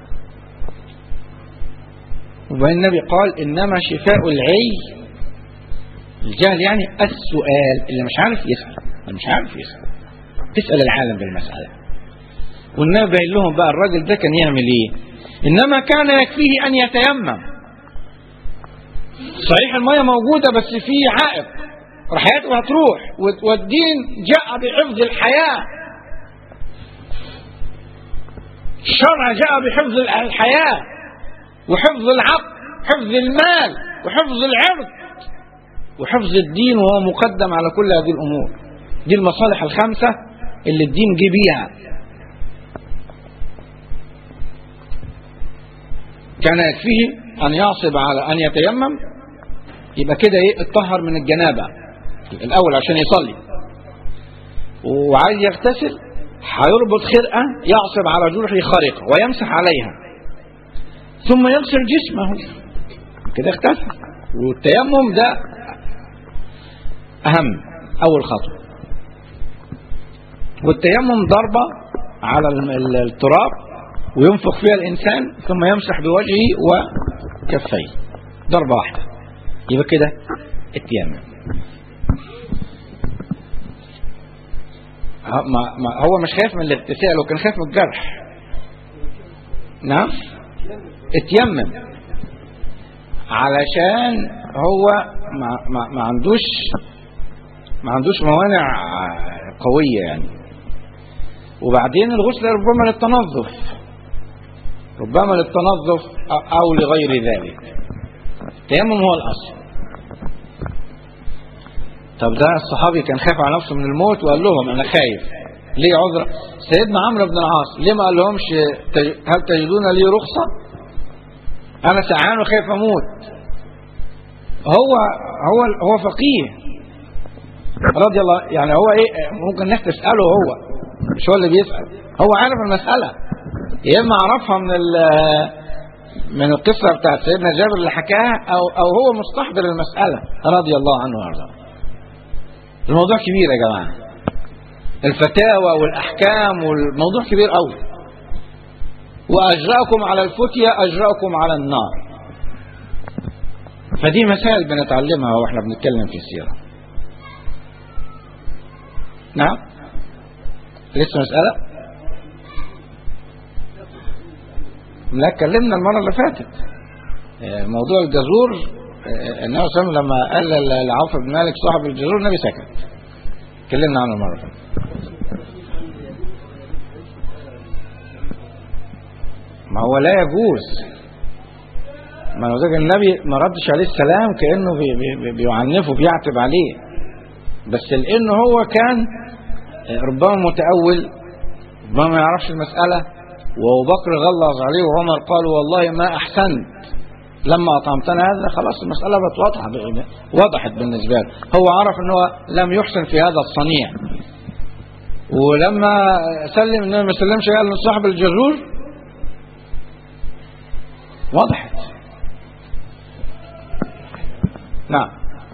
وبين النبي قال إنما شفاء العي الجهل يعني السؤال اللي مش عارف يسأل اللي مش عارف يسأل تسأل العالم بالمسألة والنبي باين لهم بقى الراجل ده كان يعمل ايه انما كان يكفيه ان يتيمم صحيح المية موجودة بس في عائق حياته هتروح والدين جاء بحفظ الحياة الشرع جاء بحفظ الحياة وحفظ العقل حفظ المال وحفظ العرض وحفظ الدين وهو مقدم على كل هذه الأمور دي المصالح الخمسة اللي الدين جه بيها كان يكفيه أن يعصب على أن يتيمم يبقى كده ايه اتطهر من الجنابة الأول عشان يصلي وعايز يغتسل هيربط خرقة يعصب على جرحه خرقة ويمسح عليها ثم يغسل جسمه كده اغتسل والتيمم ده أهم أول خطوة والتيمم ضربة على التراب وينفخ فيها الإنسان ثم يمسح بوجهه وكفيه ضربة واحدة يبقى كده التيمم ما ما هو مش خايف من الاغتسال هو كان خايف من الجرح نعم اتيمم علشان هو ما, ما, ما عندوش ما عندوش موانع قوية يعني وبعدين الغسل ربما للتنظف ربما للتنظف أو لغير ذلك التيمم هو الأصل طب ده الصحابي كان خايف على نفسه من الموت وقال لهم أنا خايف ليه عذر سيدنا عمرو بن العاص ليه ما قال لهمش هل تجدون لي رخصة أنا سعان وخايف أموت هو هو هو فقيه رضي الله يعني هو ايه ممكن الناس تساله هو مش هو اللي بيسال هو عارف المساله يا اما عرفها من من القصه بتاعت سيدنا جابر اللي حكاها او او هو مستحضر المساله رضي الله عنه وارضاه الموضوع كبير يا جماعه الفتاوى والاحكام والموضوع كبير قوي واجراكم على الفتيه اجراكم على النار فدي مسائل بنتعلمها واحنا بنتكلم في السيره نعم لسه مسألة لا اتكلمنا المرة اللي فاتت موضوع الجزور النبي صلى الله عليه وسلم لما قال لعوف بن مالك صاحب الجزور النبي سكت اتكلمنا عنه المرة اللي فاتت ما هو لا يجوز ما لو ذاك النبي ما ردش عليه السلام كانه بي بي بيعنفه بيعتب عليه بس لانه هو كان ربما متاول ربما ما يعرفش المساله وابو بكر غلظ عليه وعمر قال والله ما احسنت لما اطعمتنا هذا خلاص المساله بقت واضحه وضحت بالنسبه له هو عرف ان هو لم يحسن في هذا الصنيع ولما سلم انه ما سلمش قال لصاحب الجرور وضحت نعم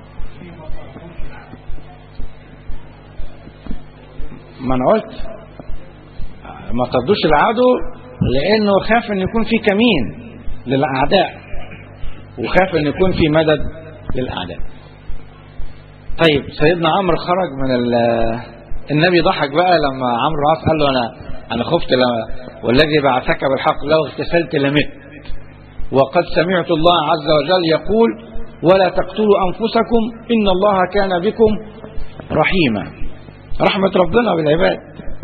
ما انا قلت ما تردوش العدو لانه خاف ان يكون في كمين للاعداء وخاف ان يكون في مدد للاعداء طيب سيدنا عمرو خرج من النبي ضحك بقى لما عمرو العاص قال له انا انا خفت لما والذي بعثك بالحق لو اغتسلت لمت وقد سمعت الله عز وجل يقول ولا تقتلوا انفسكم ان الله كان بكم رحيما رحمه ربنا بالعباد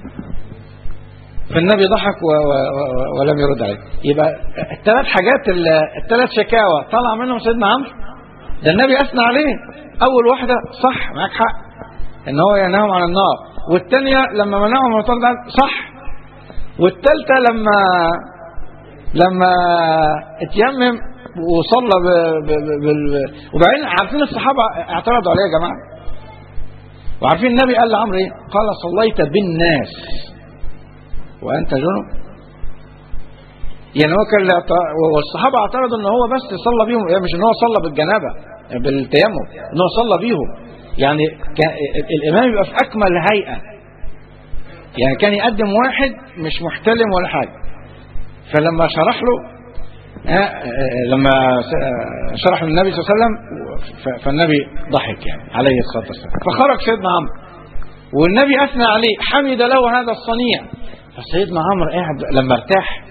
فالنبي ضحك و و و ولم يرد عليه يبقى الثلاث حاجات الثلاث شكاوى طلع منهم سيدنا عمرو ده النبي اثنى عليه اول واحده صح معاك حق ان هو ينهاهم عن النار والثانيه لما منعهم من الطرد صح والثالثه لما لما اتيمم وصلى ب... ب... ب... ب... وبعدين عارفين الصحابه اعترضوا عليه يا جماعه وعارفين النبي قال لعمرو ايه؟ قال صليت بالناس وانت جنب يعني هو كان والصحابه اعترضوا ان هو بس صلى بيهم يعني مش ان هو صلى بالجنابه بالتيمم ان هو صلى بيهم يعني كان الامام يبقى في اكمل هيئه يعني كان يقدم واحد مش محتلم ولا حاجه فلما شرح له لما شرح للنبي صلى الله عليه وسلم فالنبي ضحك يعني عليه الصلاه والسلام فخرج سيدنا عمرو والنبي اثنى عليه حمد له هذا الصنيع فسيدنا عمرو قاعد لما ارتاح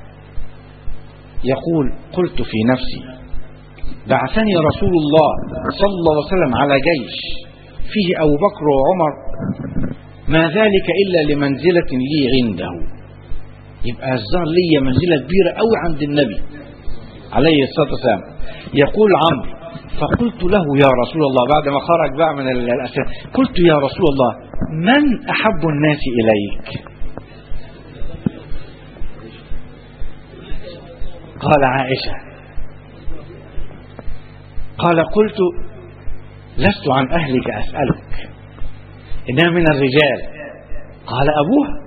يقول قلت في نفسي بعثني رسول الله صلى الله عليه وسلم على جيش فيه ابو بكر وعمر ما ذلك الا لمنزله لي عنده يبقى الظاهر لي منزله كبيره قوي عند النبي عليه الصلاه والسلام يقول عمرو فقلت له يا رسول الله بعد ما خرج بقى من الاسئله قلت يا رسول الله من احب الناس اليك قال عائشه قال قلت لست عن اهلك اسالك انها من الرجال قال ابوها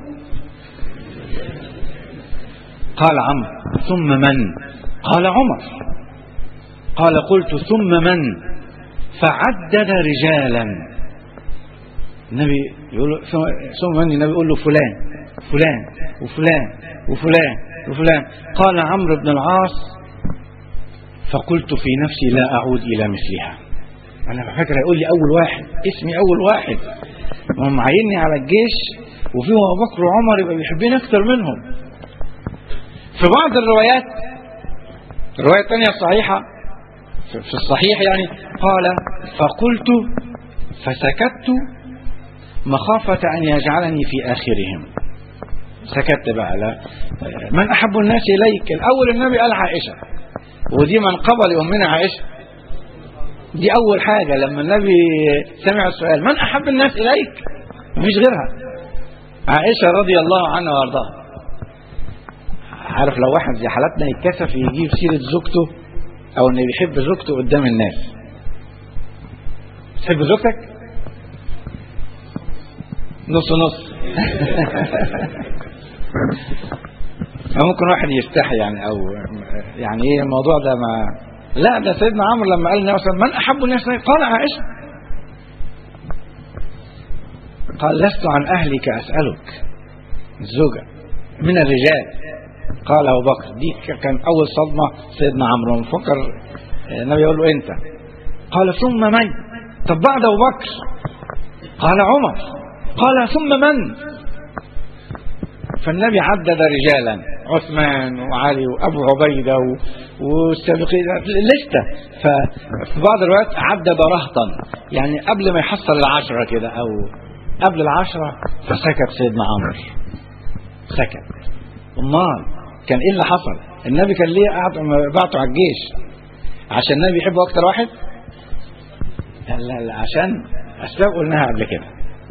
قال عمرو ثم من قال عمر قال قلت ثم من فعدد رجالا النبي يقول ثم من النبي يقول له فلان فلان وفلان وفلان وفلان قال عمرو بن العاص فقلت في نفسي لا اعود الى مثلها انا فاكر يقول لي اول واحد اسمي اول واحد ما هم معيني على الجيش وفيه ابو بكر وعمر يبقى بيحبين اكتر منهم في بعض الروايات الرواية الثانية الصحيحة في الصحيح يعني قال فقلت فسكت مخافة أن يجعلني في آخرهم سكت بقى لا من أحب الناس إليك الأول النبي قال عائشة ودي منقبة لأمنا عائشة دي أول حاجة لما النبي سمع السؤال من أحب الناس إليك مفيش غيرها عائشة رضي الله عنها وارضاها عارف لو واحد زي حالتنا يتكسف يجيب سيرة زوجته أو إنه بيحب زوجته قدام الناس تحب زوجتك؟ نص نص ممكن واحد يستحي يعني او يعني ايه الموضوع ده ما لا ده سيدنا عمرو لما قال للنبي من احب الناس قال عائشه قال لست عن اهلك اسالك الزوجه من الرجال قال ابو بكر دي كان اول صدمه سيدنا عمرو مفكر النبي يقول له انت قال ثم من طب بعد ابو بكر قال عمر قال ثم من فالنبي عدد رجالا عثمان وعلي وابو عبيده والسابقين لسته ففي بعض الروايات عدد رهطا يعني قبل ما يحصل العشره كده او قبل العشره فسكت سيدنا عمرو سكت امال كان ايه اللي حصل النبي كان ليه قاعد بعته على الجيش عشان النبي يحبه اكتر واحد لا لا لا عشان اسباب قلناها قبل كده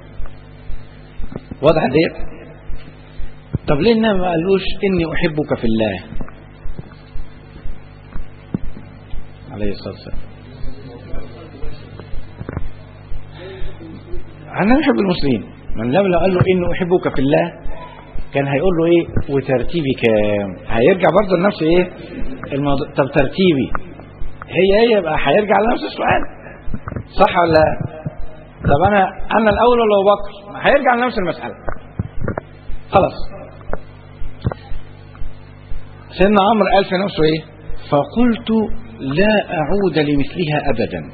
واضح ديت طب ليه النبي ما قالوش اني احبك في الله عليه الصلاه والسلام النبي يحب المسلمين من لو لو قال له اني احبك في الله كان هيقول له ايه وترتيبي كام هيرجع برضه لنفس ايه الموضوع طب ترتيبي هي هي يبقى هيرجع لنفس السؤال صح ولا لا؟ طب انا انا الاول ولا ابو بكر هيرجع لنفس المساله خلاص سيدنا عمرو قال في نفسه ايه فقلت لا اعود لمثلها ابدا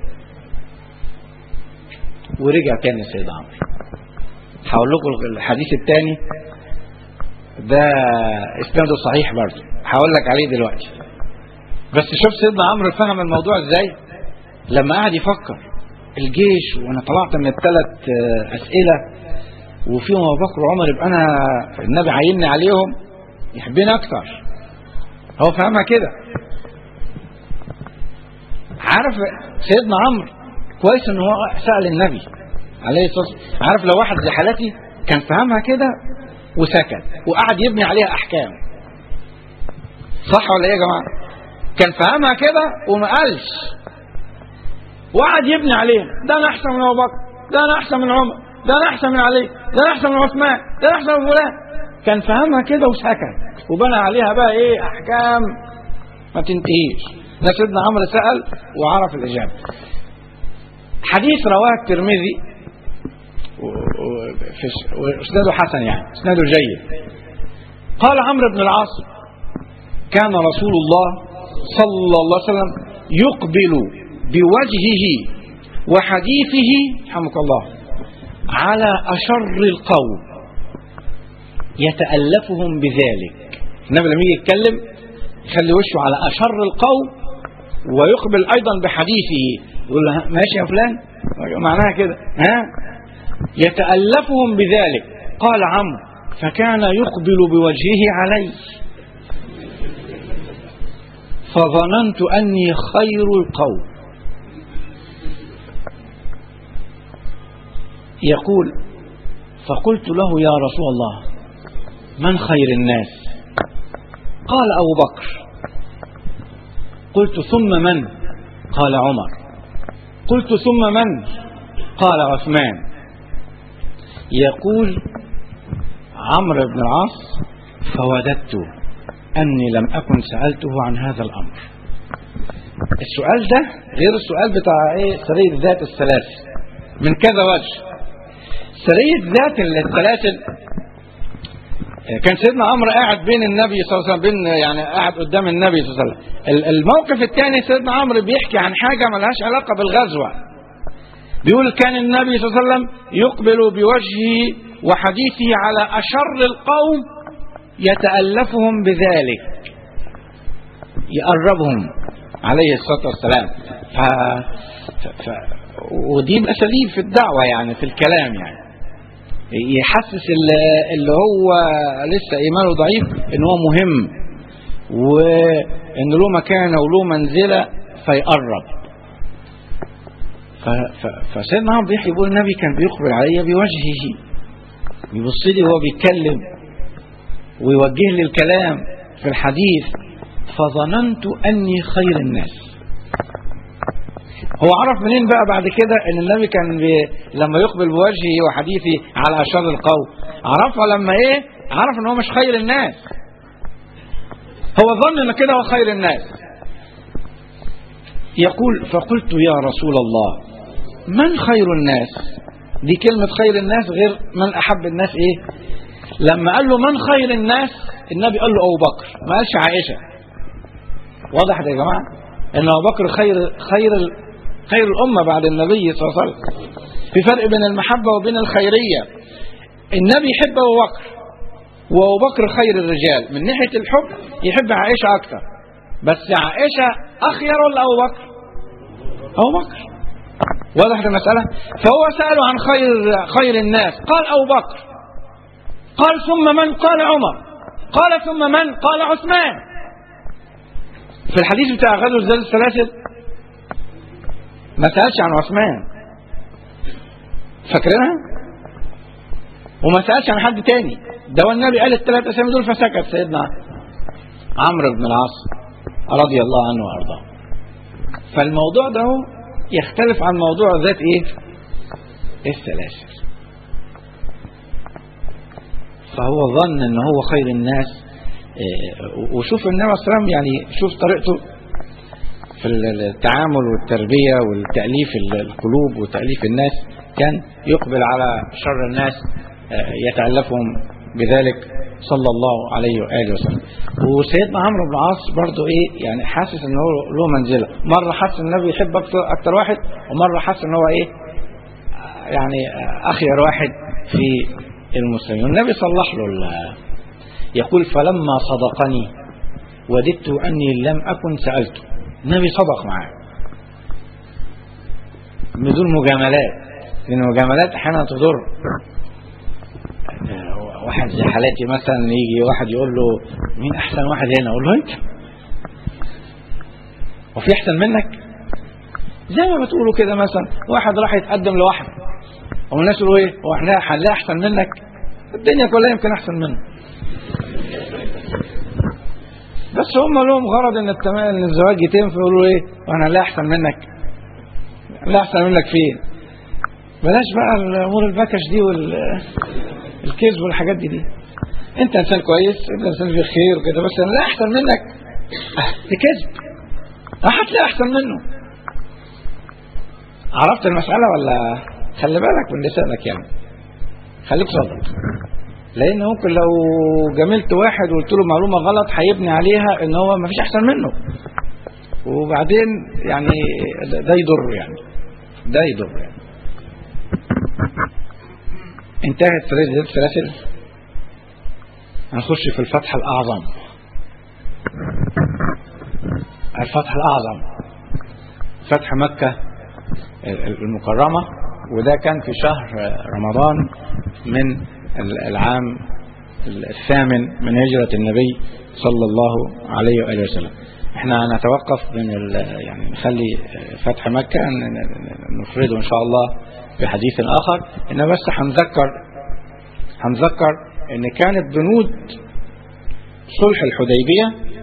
ورجع تاني سيدنا عمرو هقول لكم الحديث الثاني ده اسناده صحيح برضه هقول لك عليه دلوقتي بس شوف سيدنا عمرو فهم الموضوع ازاي لما قعد يفكر الجيش وانا طلعت من الثلاث اسئله وفيهم ابو بكر وعمر يبقى انا النبي عيني عليهم يحبني اكتر هو فهمها كده عارف سيدنا عمرو كويس ان هو سال النبي عليه الصلاه والسلام عارف لو واحد زي حالتي كان فهمها كده وسكت وقعد يبني عليها احكام صح ولا ايه يا جماعه كان فهمها كده وما قالش وقعد يبني عليها ده انا احسن من ابو بكر ده انا احسن من عمر ده انا احسن من علي ده انا احسن من عثمان ده انا احسن من فلان كان فهمها كده وسكت وبنى عليها بقى ايه احكام ما تنتهيش ده سيدنا عمرو سال وعرف الاجابه حديث رواه الترمذي واسناده حسن يعني اسناده جيد قال عمرو بن العاص كان رسول الله صلى الله عليه وسلم يقبل بوجهه وحديثه رحمك الله على أشر القوم يتألفهم بذلك النبي لما يجي يتكلم يخلي وشه على أشر القوم ويقبل أيضا بحديثه يقول له ماشي يا فلان معناها كده ها يتألفهم بذلك قال عمرو فكان يقبل بوجهه علي فظننت أني خير القوم يقول فقلت له يا رسول الله من خير الناس قال أبو بكر قلت ثم من قال عمر قلت ثم من قال عثمان يقول عمرو بن العاص فوددت أني لم أكن سألته عن هذا الأمر السؤال ده غير السؤال بتاع ايه سرية ذات السلاسل من كذا وجه سرية ذات السلاسل كان سيدنا عمرو قاعد بين النبي صلى الله عليه وسلم بين يعني قاعد قدام النبي صلى الله عليه وسلم الموقف الثاني سيدنا عمرو بيحكي عن حاجه ملهاش علاقه بالغزوه بيقول كان النبي صلى الله عليه وسلم يقبل بوجهه وحديثه على اشر القوم يتالفهم بذلك يقربهم عليه الصلاه والسلام ف... ف... ف... ودي الاساليب في الدعوه يعني في الكلام يعني يحسس اللي هو لسه ايمانه ضعيف ان هو مهم وان له مكانه وله منزله فيقرب فسيدنا عمرو بيحكي بيقول النبي كان بيقبل علي بوجهه يبص لي وهو بيتكلم ويوجه لي الكلام في الحديث فظننت اني خير الناس هو عرف منين بقى بعد كده ان النبي كان بي لما يقبل بوجهه وحديثه على اشر القوم عرفها لما ايه عرف ان هو مش خير الناس هو ظن ان كده هو خير الناس يقول فقلت يا رسول الله من خير الناس دي كلمة خير الناس غير من أحب الناس إيه لما قال له من خير الناس النبي قال له أبو بكر ما قالش عائشة واضح يا جماعة ان أبو بكر خير خير خير الأمة بعد النبي صلى الله عليه وسلم في فرق بين المحبة وبين الخيرية النبي يحب أبو بكر وأبو بكر خير الرجال من ناحية الحب يحب عائشة أكثر بس عائشة أخير ولا أبو بكر أبو بكر واضح المسألة فهو سأله عن خير خير الناس قال أبو بكر قال ثم من قال عمر قال ثم من قال عثمان في الحديث بتاع غزوة ذات السلاسل ما سألش عن عثمان فاكرينها وما سألش عن حد تاني ده هو النبي قال الثلاث أسامي دول فسكت سيدنا عمرو بن العاص رضي الله عنه وأرضاه فالموضوع ده هو يختلف عن موضوع ذات ايه السلاسل فهو ظن ان هو خير الناس إيه، وشوف النبي صلى الله عليه وسلم يعني شوف طريقته في التعامل والتربية والتأليف القلوب وتأليف الناس كان يقبل على شر الناس آه، يتألفهم بذلك صلى الله عليه وآله وسلم وسيدنا عمرو بن العاص برضه ايه يعني حاسس ان هو له منزلة مرة حاسس ان النبي يحب اكتر, أكتر واحد ومرة حاسس ان هو ايه آه، يعني آه، اخير واحد في المسلمين والنبي صلح له ال- يقول فلما صدقني وددت اني لم اكن سألته النبي صدق معاه بدون مجاملات لان المجاملات احيانا تضر آه، واحد زي حالاتي مثلا يجي واحد يقول له مين احسن واحد هنا اقول له انت وفي احسن منك زي ما بتقولوا كده مثلا واحد راح يتقدم لواحد والناس يقولوا ايه هو احنا هنلاقي احسن منك الدنيا كلها يمكن احسن منه بس هم لهم غرض ان التمام ان الزواج يتم فيقولوا ايه وانا لا احسن منك لا احسن منك فين بلاش بقى الامور البكش دي والكذب والحاجات دي دي انت انسان كويس انت انسان في خير وكده بس انا لا احسن منك اه، دي كذب اه، هتلاقي احسن منه عرفت المسألة ولا خلي بالك من لسانك يعني خليك صادق لان ممكن لو جاملت واحد وقلت له معلومه غلط هيبني عليها ان هو ما فيش احسن منه وبعدين يعني ده ده يضر يعني ده يضر يعني انتهت سلسله السلاسل هنخش في الفتح الاعظم الفتح الاعظم فتح مكه المكرمه وده كان في شهر رمضان من العام الثامن من هجرة النبي صلى الله عليه وآله وسلم احنا هنتوقف من ال- يعني نخلي فتح مكة ن- ن- نفرده ان شاء الله في حديث اخر ان بس هنذكر هنذكر ان كانت بنود صلح الحديبية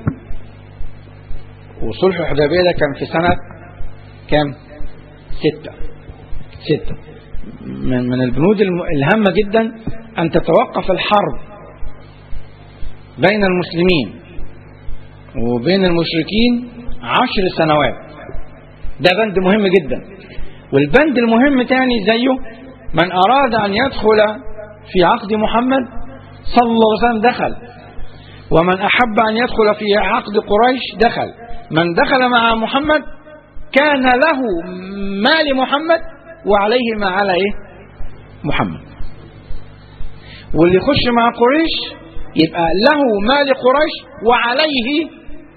وصلح الحديبية ده كان في سنة كام ستة ستة من من البنود الم- الهامة جدا أن تتوقف الحرب بين المسلمين وبين المشركين عشر سنوات ده بند مهم جدا والبند المهم تاني زيه من أراد أن يدخل في عقد محمد صلى الله عليه وسلم دخل ومن أحب أن يدخل في عقد قريش دخل من دخل مع محمد كان له ما لمحمد وعليه ما على إيه محمد واللي يخش مع قريش يبقى له ما لقريش وعليه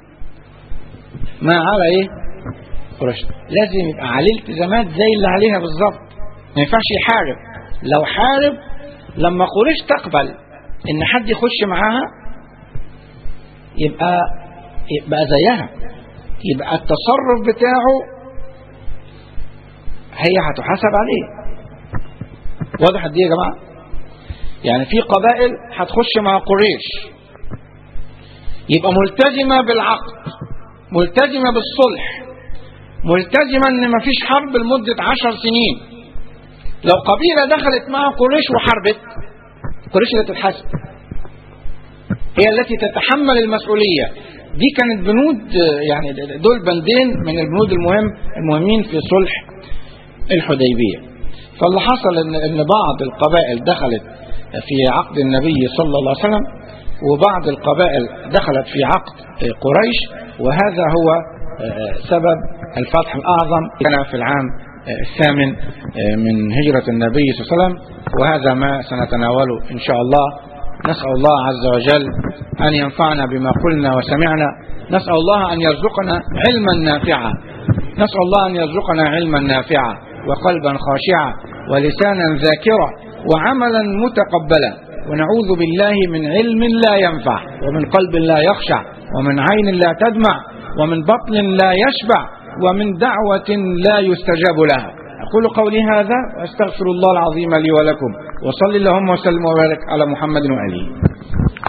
ما على ايه قريش لازم يبقى عليه التزامات زي اللي عليها بالظبط ما ينفعش يحارب لو حارب لما قريش تقبل ان حد يخش معاها يبقى يبقى زيها يبقى التصرف بتاعه هي هتحاسب عليه واضح دي يا جماعه يعني في قبائل هتخش مع قريش يبقى ملتزمة بالعقد ملتزمة بالصلح ملتزمة ان مفيش حرب لمدة عشر سنين لو قبيلة دخلت مع قريش وحربت قريش اللي تتحاسب هي التي تتحمل المسؤولية دي كانت بنود يعني دول بندين من البنود المهم المهمين في صلح الحديبية فاللي حصل ان ان بعض القبائل دخلت في عقد النبي صلى الله عليه وسلم وبعض القبائل دخلت في عقد قريش وهذا هو سبب الفتح الأعظم كان في العام الثامن من هجرة النبي صلى الله عليه وسلم وهذا ما سنتناوله إن شاء الله نسأل الله عز وجل أن ينفعنا بما قلنا وسمعنا نسأل الله أن يرزقنا علما نافعا نسأل الله أن يرزقنا علما نافعا وقلبا خاشعا ولسانا ذاكرا وعملا متقبلا ونعوذ بالله من علم لا ينفع ومن قلب لا يخشع ومن عين لا تدمع ومن بطن لا يشبع ومن دعوة لا يستجاب لها أقول قولي هذا وأستغفر الله العظيم لي ولكم وصل اللهم وسلم وبارك على محمد وآله